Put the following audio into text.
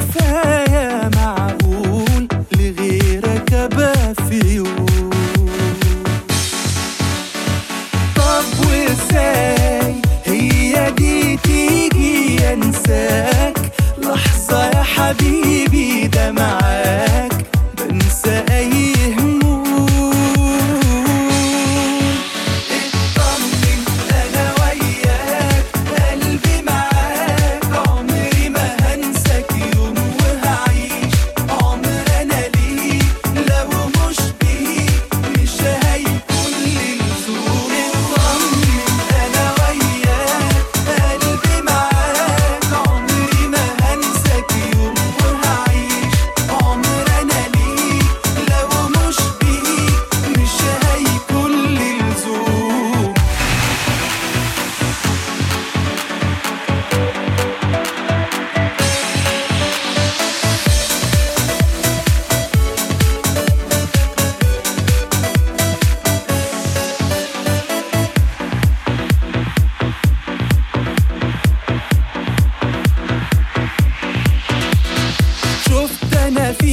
كفاية معقول لغيرك أبقى في يوم طب وازاي هي دي تيجي انساك لحظة يا حبيبي ده معاك بنسى اي هموم اطمن انا وياك قلبي معاك عمري ما هنساك يوم وهعيش عمر انا ليك لو مش بيك مش هيكون لي لزوم اطمن انا وياك قلبي معاك عمري ما هنساك يوم وهعيش عمر انا ليك لو مش بيك مش هيكون لي لزوم شفت انا في